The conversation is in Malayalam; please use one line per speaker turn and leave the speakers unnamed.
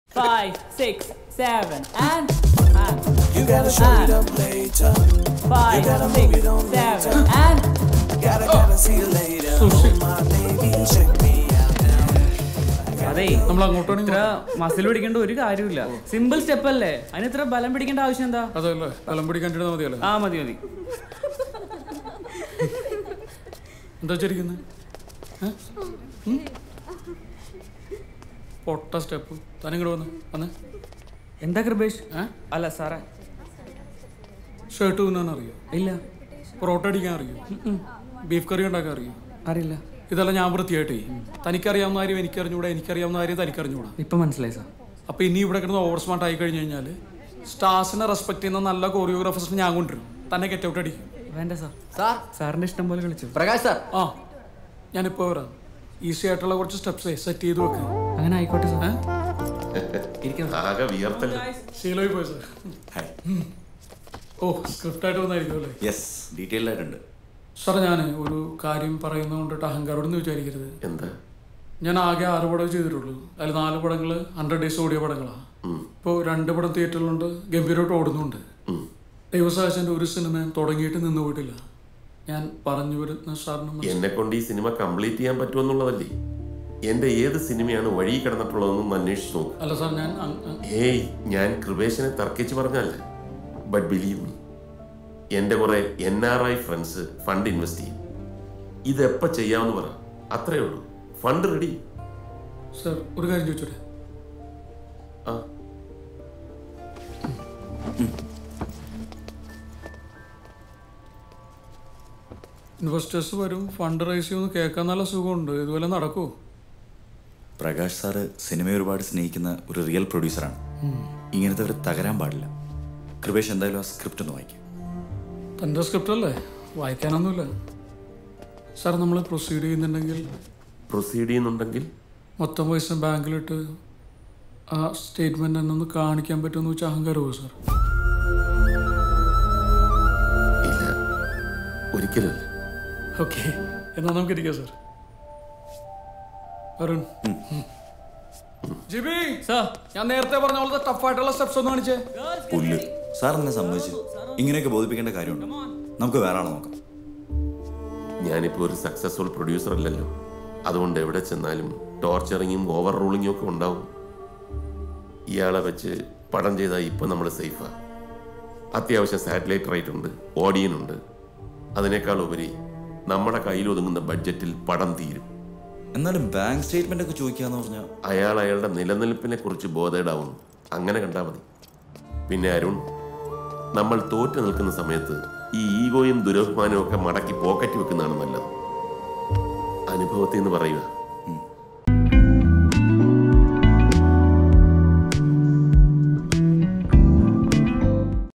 five, six, seven, and and
You gotta show
and
it up later.
five,
gotta
six,
move it on
seven, and
Gotta, gotta see you later. Oh, my baby, check me out now.
അതെ
നമ്മൾ അങ്ങോട്ടാണ്
ഇത്ര മസിൽ പിടിക്കേണ്ട ഒരു കാര്യമില്ല സിമ്പിൾ സ്റ്റെപ്പ് അല്ലേ അതിന് ഇത്ര ബലം പിടിക്കേണ്ട ആവശ്യം എന്താ
അതല്ലേ കലം പിടിക്കാണ്ടിരുന്നാൽ മതിയല്ലേ
ആ മതി മതി
എന്താ വെച്ചിരിക്കുന്നത് പൊട്ട സ്റ്റെപ്പ് തനിങ്ങോട്ട് വന്ന് വന്ന്
എന്താ കൃപേഷ്
ഏ
അല്ല സാറേ
ഷർട്ട് തുന്നാൻ അറിയോ
ഇല്ല
പൊറോട്ട അടിക്കാൻ അറിയോ ബീഫ് കറി ഉണ്ടാക്കാൻ അറിയോ
അറിയില്ല
ഇതെല്ലാം ഞാൻ വൃത്തിയായിട്ടേ തനിക്കറിയാവുന്ന കാര്യം എനിക്കറിഞ്ഞൂടാ എനിക്കറിയാവുന്ന കാര്യം തനിക്കറിഞ്ഞൂടാ
ഇപ്പൊ മനസ്സിലായി സാർ
അപ്പൊ ഇനി ഇവിടെ കിടന്ന് ഓവർ സ്മാർട്ട് ആയി കഴിഞ്ഞു കഴിഞ്ഞാൽ സ്റ്റാർസിനെ റെസ്പെക്ട് ചെയ്യുന്ന നല്ല കൊറിയോഗ്രാഫേഴ്സിനെ ഞാൻ കൊണ്ടുവരും തന്നെ ഗെറ്റ് ഔട്ട് അടിക്കും
വേണ്ട സാർ
സാർ
സാറിന്റെ ഇഷ്ടം പോലെ കളിച്ചു
പ്രകാശ് സാർ
ആ ഞാനിപ്പോ വരാം ഈസി ആയിട്ടുള്ള കുറച്ച് സ്റ്റെപ്സ് സെറ്റ് ചെയ്ത് വെക്ക്
അങ്ങനെ ആയിക്കോട്ടെ സാർ
ആകെ വിയർത്തല്ലോ
ശീലമായി പോയി സാർ
ഹായ്
ഓ സ്ക്രിപ്റ്റ് ആയിട്ട് വന്നായിരിക്കും അല്ലേ
യെസ് ഡീറ്റെയിൽഡ് ആയിട്ടുണ്ട്
സാർ ഞാൻ ഒരു കാര്യം പറയുന്നത് കൊണ്ടിട്ട് അഹങ്കാരോടൊന്നും വിചാരിക്കരുത്
എന്താ
ഞാൻ ആകെ ആറ് പടം ചെയ്തിട്ടുള്ളൂ അതിൽ നാല് പടങ്ങൾ ഹൺഡ്രഡ് ഡേയ്സ് ഓടിയ പടങ്ങളാണ് ഇപ്പോൾ രണ്ട് പടം തിയേറ്ററിലുണ്ട് ഗംഭീരമായിട്ട് ഓടുന്നുണ്ട് ദൈവസാഹചന്റെ ഒരു സിനിമ തുടങ്ങിയിട്ട് നിന്ന് പോയിട്ടില്ല ഞാൻ പറഞ്ഞു വരുന്ന സാറിന് മനസ്സിലായി.
എന്നെ കൊണ്ട് ഈ സിനിമ കംപ്ലീറ്റ് ചെയ്യാൻ പറ്റുമെന്നുള്ളതല്ലേ എന്റെ ഏത് സിനിമയാണ് വഴി കിടന്നിട്ടുള്ളതെന്നും അന്വേഷിച്ചു നോക്കും
അല്ല സാർ ഞാൻ അങ്- അങ്-
ഏയ് ഞാൻ കൃപേശനെ തർക്കിച്ച് പറഞ്ഞല്ല ബട്ട് ബിലീവ് മീ എൻ്റെ കുറെ N R I friends fund invest ചെയ്യും ഇതെപ്പോൾ ചെയ്യാമെന്ന് പറ അത്രേ ഉള്ളൂ ഫണ്ട് റെഡി
സാർ ഒരു കാര്യം ചോദിച്ചോട്ടെ
ആ
ഇൻവെസ്റ്റേഴ്സ് വരും ഫണ്ട് റൈസ് ചെയ്യുമെന്ന് കേൾക്കാൻ നല്ല സുഖമുണ്ട് ഇതുപോലെ നടക്കുമോ
പ്രകാശ് സാറ് സിനിമയെ ഒരുപാട് സ്നേഹിക്കുന്ന ഒരു റിയൽ പ്രൊഡ്യൂസറാണ് ഇങ്ങനത്തെ ഒരു തകരാൻ പാടില്ല കൃപേഷ് എന്തായാലും ആ സ്ക്രിപ്റ്റ് ഒന്ന് വായിക്കും
തൻ്റെ സ്ക്രിപ്റ്റ് അല്ലേ വായിക്കാനൊന്നുമില്ല സാർ നമ്മൾ പ്രൊസീഡ് ചെയ്യുന്നുണ്ടെങ്കിൽ
പ്രൊസീഡ് ചെയ്യുന്നുണ്ടെങ്കിൽ
മൊത്തം പൈസ ബാങ്കിലിട്ട് ആ സ്റ്റേറ്റ്മെന്റ് എന്നെ ഒന്ന് കാണിക്കാൻ പറ്റുമെന്ന് വെച്ചാൽ അഹങ്കാരമോ സാർ
ഇല്ല ഒരിക്കലുമില്ല
ഓക്കെ എന്നാൽ നമുക്ക് ഇരിക്കാം സാർ അരുൺ ജിബി
സാർ
ഞാൻ നേരത്തെ പറഞ്ഞ പോലത്തെ ടഫായിട്ടുള്ള സ്റ്റെപ്സ് ഒന്ന് കാണിച്ചേ
പുല്ല് സാർ എന്നെ സമ്മതിച്ച് ഇങ്ങനെയൊക്കെ ബോധിപ്പിക്കേണ്ട കാര്യമുണ്ട് നമുക്ക് വേറെ ആളെ നോക്കാം
ഞാനിപ്പോൾ ഒരു സക്സസ്ഫുൾ പ്രൊഡ്യൂസർ അല്ലല്ലോ അതുകൊണ്ട് എവിടെ ചെന്നാലും ടോർച്ചറിങ്ങും ഓവർ റൂളിങ്ങും ഒക്കെ ഉണ്ടാവും ഇയാളെ വെച്ച് പടം ചെയ്താൽ ഇപ്പം നമ്മൾ സേഫാ അത്യാവശ്യം സാറ്റലൈറ്റ് റൈറ്റ് ഉണ്ട് ഓഡിയൻ ഉണ്ട് അതിനേക്കാൾ ഉപരി നമ്മുടെ കയ്യിൽ ഒതുങ്ങുന്ന ബഡ്ജറ്റിൽ പടം തീരും
എന്നാലും ബാങ്ക് സ്റ്റേറ്റ്മെന്റ് ഒക്കെ ചോദിക്കാന്ന് പറഞ്ഞാൽ
അയാൾ അയാളുടെ നിലനിൽപ്പിനെ കുറിച്ച് ബോധേടാവുന്നു അങ്ങനെ കണ്ടാൽ മതി പിന്നെ അരുൺ നമ്മൾ തോറ്റു നിൽക്കുന്ന സമയത്ത് ഈ ഈഗോയും ദുരഭിമാനവും ഒക്കെ മടക്കി പോക്കറ്റ് വെക്കുന്നതാണ് നല്ലത് അനുഭവത്തിൽ നിന്ന് പറയുക